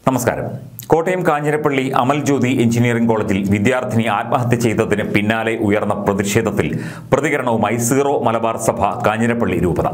നമസ്കാരം കോട്ടയം കാഞ്ഞിരപ്പള്ളി അമൽ ജ്യോതി എഞ്ചിനീയറിംഗ് കോളേജിൽ വിദ്യാർത്ഥിനി ആത്മഹത്യ ചെയ്തതിന് പിന്നാലെ ഉയർന്ന പ്രതിഷേധത്തിൽ പ്രതികരണവുമായി സീറോ മലബാർ സഭ കാഞ്ഞിരപ്പള്ളി രൂപത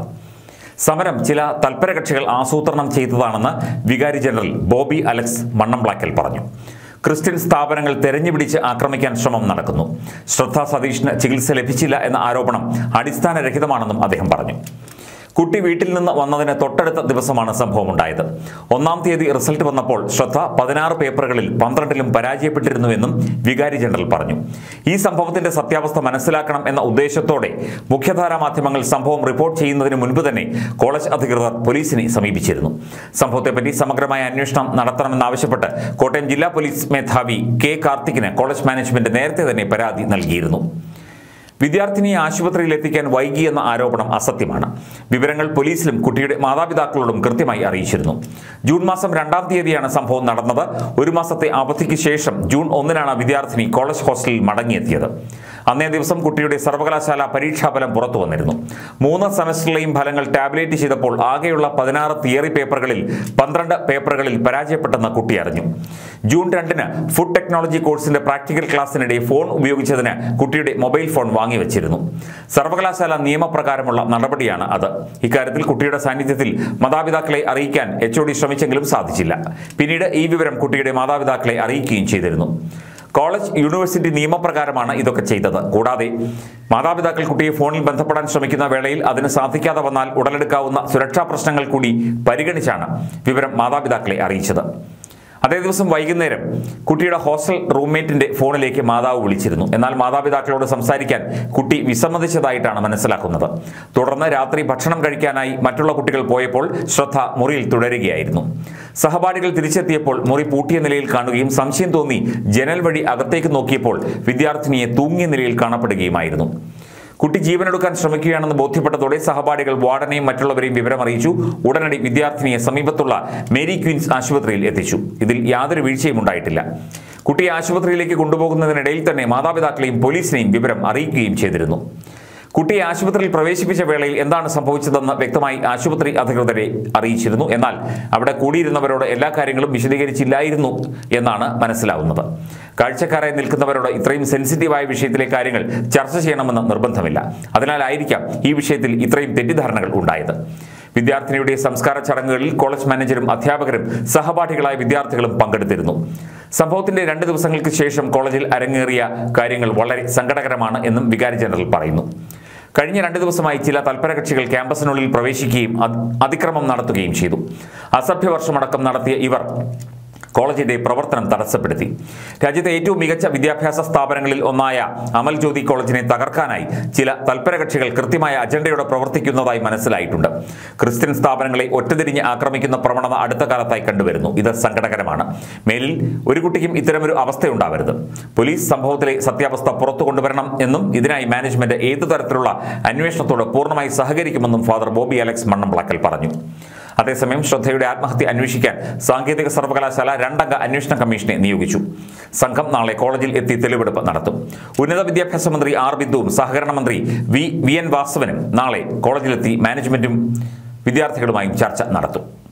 സമരം ചില തൽപരകക്ഷികൾ ആസൂത്രണം ചെയ്തതാണെന്ന് വികാരി ജനറൽ ബോബി അലക്സ് മണ്ണംപ്ലാക്കൽ പറഞ്ഞു ക്രിസ്ത്യൻ സ്ഥാപനങ്ങൾ തെരഞ്ഞുപിടിച്ച് ആക്രമിക്കാൻ ശ്രമം നടക്കുന്നു ശ്രദ്ധ സതീഷിന് ചികിത്സ ലഭിച്ചില്ല എന്ന ആരോപണം അടിസ്ഥാനരഹിതമാണെന്നും അദ്ദേഹം പറഞ്ഞു കുട്ടി വീട്ടിൽ നിന്ന് വന്നതിന് തൊട്ടടുത്ത ദിവസമാണ് സംഭവം ഉണ്ടായത് ഒന്നാം തീയതി റിസൾട്ട് വന്നപ്പോൾ ശ്രദ്ധ പതിനാറ് പേപ്പറുകളിൽ പന്ത്രണ്ടിലും പരാജയപ്പെട്ടിരുന്നുവെന്നും വികാരി ജനറൽ പറഞ്ഞു ഈ സംഭവത്തിന്റെ സത്യാവസ്ഥ മനസ്സിലാക്കണം എന്ന ഉദ്ദേശത്തോടെ മുഖ്യധാരാ മാധ്യമങ്ങൾ സംഭവം റിപ്പോർട്ട് ചെയ്യുന്നതിന് മുൻപ് തന്നെ കോളേജ് അധികൃതർ പോലീസിനെ സമീപിച്ചിരുന്നു സംഭവത്തെപ്പറ്റി സമഗ്രമായ അന്വേഷണം നടത്തണമെന്നാവശ്യപ്പെട്ട് കോട്ടയം ജില്ലാ പോലീസ് മേധാവി കെ കാർത്തിക്കിന് കോളേജ് മാനേജ്മെന്റ് നേരത്തെ തന്നെ പരാതി നൽകിയിരുന്നു വിദ്യാർത്ഥിനിയെ ആശുപത്രിയിൽ എത്തിക്കാൻ വൈകിയെന്ന ആരോപണം അസത്യമാണ് വിവരങ്ങൾ പോലീസിലും കുട്ടിയുടെ മാതാപിതാക്കളോടും കൃത്യമായി അറിയിച്ചിരുന്നു ജൂൺ മാസം രണ്ടാം തീയതിയാണ് സംഭവം നടന്നത് ഒരു മാസത്തെ അവധിക്ക് ശേഷം ജൂൺ ഒന്നിനാണ് വിദ്യാർത്ഥിനി കോളേജ് ഹോസ്റ്റലിൽ മടങ്ങിയെത്തിയത് അന്നേ ദിവസം കുട്ടിയുടെ സർവകലാശാല പരീക്ഷാഫലം പുറത്തു വന്നിരുന്നു മൂന്ന് സെമസ്റ്ററിലെയും ഫലങ്ങൾ ടാബ്ലേറ്റ് ചെയ്തപ്പോൾ ആകെയുള്ള പതിനാറ് തിയറി പേപ്പറുകളിൽ പന്ത്രണ്ട് പേപ്പറുകളിൽ പരാജയപ്പെട്ടെന്ന് കുട്ടി അറിഞ്ഞു ജൂൺ രണ്ടിന് ഫുഡ് ടെക്നോളജി കോഴ്സിന്റെ പ്രാക്ടിക്കൽ ക്ലാസ്സിനിടെ ഫോൺ ഉപയോഗിച്ചതിന് കുട്ടിയുടെ മൊബൈൽ ഫോൺ വാങ്ങിവെച്ചിരുന്നു സർവകലാശാല നിയമപ്രകാരമുള്ള നടപടിയാണ് അത് ഇക്കാര്യത്തിൽ കുട്ടിയുടെ സാന്നിധ്യത്തിൽ മാതാപിതാക്കളെ അറിയിക്കാൻ എച്ച് ഒ ഡി ശ്രമിച്ചെങ്കിലും സാധിച്ചില്ല പിന്നീട് ഈ വിവരം കുട്ടിയുടെ മാതാപിതാക്കളെ അറിയിക്കുകയും ചെയ്തിരുന്നു കോളേജ് യൂണിവേഴ്സിറ്റി നിയമപ്രകാരമാണ് ഇതൊക്കെ ചെയ്തത് കൂടാതെ മാതാപിതാക്കൾ കുട്ടിയെ ഫോണിൽ ബന്ധപ്പെടാൻ ശ്രമിക്കുന്ന വേളയിൽ അതിന് സാധിക്കാതെ വന്നാൽ ഉടലെടുക്കാവുന്ന സുരക്ഷാ പ്രശ്നങ്ങൾ കൂടി പരിഗണിച്ചാണ് വിവരം മാതാപിതാക്കളെ അറിയിച്ചത് അതേ ദിവസം വൈകുന്നേരം കുട്ടിയുടെ ഹോസ്റ്റൽ റൂംമേറ്റിന്റെ ഫോണിലേക്ക് മാതാവ് വിളിച്ചിരുന്നു എന്നാൽ മാതാപിതാക്കളോട് സംസാരിക്കാൻ കുട്ടി വിസമ്മതിച്ചതായിട്ടാണ് മനസ്സിലാക്കുന്നത് തുടർന്ന് രാത്രി ഭക്ഷണം കഴിക്കാനായി മറ്റുള്ള കുട്ടികൾ പോയപ്പോൾ ശ്രദ്ധ മുറിയിൽ തുടരുകയായിരുന്നു സഹപാഠികൾ തിരിച്ചെത്തിയപ്പോൾ മുറി പൂട്ടിയ നിലയിൽ കാണുകയും സംശയം തോന്നി ജനൽ വഴി അകത്തേക്ക് നോക്കിയപ്പോൾ വിദ്യാർത്ഥിനിയെ തൂങ്ങിയ നിലയിൽ കാണപ്പെടുകയുമായിരുന്നു കുട്ടി ജീവനെടുക്കാൻ ശ്രമിക്കുകയാണെന്ന് ബോധ്യപ്പെട്ടതോടെ സഹപാഠികൾ വാർഡനെയും മറ്റുള്ളവരെയും വിവരമറിയിച്ചു ഉടനടി വിദ്യാർത്ഥിനിയെ സമീപത്തുള്ള മേരി ക്വീൻസ് ആശുപത്രിയിൽ എത്തിച്ചു ഇതിൽ യാതൊരു വീഴ്ചയും ഉണ്ടായിട്ടില്ല കുട്ടിയെ ആശുപത്രിയിലേക്ക് കൊണ്ടുപോകുന്നതിനിടയിൽ തന്നെ മാതാപിതാക്കളെയും പോലീസിനെയും വിവരം അറിയിക്കുകയും ചെയ്തിരുന്നു കുട്ടിയെ ആശുപത്രിയിൽ പ്രവേശിപ്പിച്ച വേളയിൽ എന്താണ് സംഭവിച്ചതെന്ന് വ്യക്തമായി ആശുപത്രി അധികൃതരെ അറിയിച്ചിരുന്നു എന്നാൽ അവിടെ കൂടിയിരുന്നവരോട് എല്ലാ കാര്യങ്ങളും വിശദീകരിച്ചില്ലായിരുന്നു എന്നാണ് മനസ്സിലാവുന്നത് കാഴ്ചക്കാരായി നിൽക്കുന്നവരോട് ഇത്രയും സെൻസിറ്റീവായ വിഷയത്തിലെ കാര്യങ്ങൾ ചർച്ച ചെയ്യണമെന്ന് നിർബന്ധമില്ല അതിനാലായിരിക്കാം ഈ വിഷയത്തിൽ ഇത്രയും തെറ്റിദ്ധാരണകൾ ഉണ്ടായത് വിദ്യാർത്ഥിനിയുടെ സംസ്കാര ചടങ്ങുകളിൽ കോളേജ് മാനേജരും അധ്യാപകരും സഹപാഠികളായ വിദ്യാർത്ഥികളും പങ്കെടുത്തിരുന്നു സംഭവത്തിന്റെ രണ്ട് ദിവസങ്ങൾക്ക് ശേഷം കോളേജിൽ അരങ്ങേറിയ കാര്യങ്ങൾ വളരെ സങ്കടകരമാണ് എന്നും വികാരി ജനറൽ പറയുന്നു കഴിഞ്ഞ രണ്ട് ദിവസമായി ചില തൽപരകക്ഷികൾ ക്യാമ്പസിനുള്ളിൽ പ്രവേശിക്കുകയും അത് അതിക്രമം നടത്തുകയും ചെയ്തു അസഭ്യവർഷമടക്കം നടത്തിയ ഇവർ കോളേജിന്റെ പ്രവർത്തനം തടസ്സപ്പെടുത്തി രാജ്യത്തെ ഏറ്റവും മികച്ച വിദ്യാഭ്യാസ സ്ഥാപനങ്ങളിൽ ഒന്നായ അമൽ ജ്യോതി കോളേജിനെ തകർക്കാനായി ചില തൽപരകക്ഷികൾ കൃത്യമായ അജണ്ടയോടെ പ്രവർത്തിക്കുന്നതായി മനസ്സിലായിട്ടുണ്ട് ക്രിസ്ത്യൻ സ്ഥാപനങ്ങളെ ഒറ്റതിരിഞ്ഞ് ആക്രമിക്കുന്ന പ്രവണത അടുത്ത കാലത്തായി കണ്ടുവരുന്നു ഇത് സങ്കടകരമാണ് മേലിൽ ഒരു കുട്ടിക്കും ഇത്തരമൊരു അവസ്ഥയുണ്ടാവരുത് പോലീസ് സംഭവത്തിലെ സത്യാവസ്ഥ പുറത്തു കൊണ്ടുവരണം എന്നും ഇതിനായി മാനേജ്മെന്റ് ഏതു തരത്തിലുള്ള അന്വേഷണത്തോട് പൂർണ്ണമായി സഹകരിക്കുമെന്നും ഫാദർ ബോബി അലക്സ് മണ്ണംപ്ളക്കൽ പറഞ്ഞു അതേസമയം ശ്രദ്ധയുടെ ആത്മഹത്യ അന്വേഷിക്കാൻ സാങ്കേതിക സർവകലാശാല രണ്ടംഗ അന്വേഷണ കമ്മീഷനെ നിയോഗിച്ചു സംഘം നാളെ കോളേജിൽ എത്തി തെളിവെടുപ്പ് നടത്തും ഉന്നത വിദ്യാഭ്യാസ മന്ത്രി ആർ ബിന്ദുവും സഹകരണ മന്ത്രി വി വി എൻ വാസവനും നാളെ കോളേജിലെത്തി മാനേജ്മെന്റും വിദ്യാർത്ഥികളുമായും ചർച്ച നടത്തും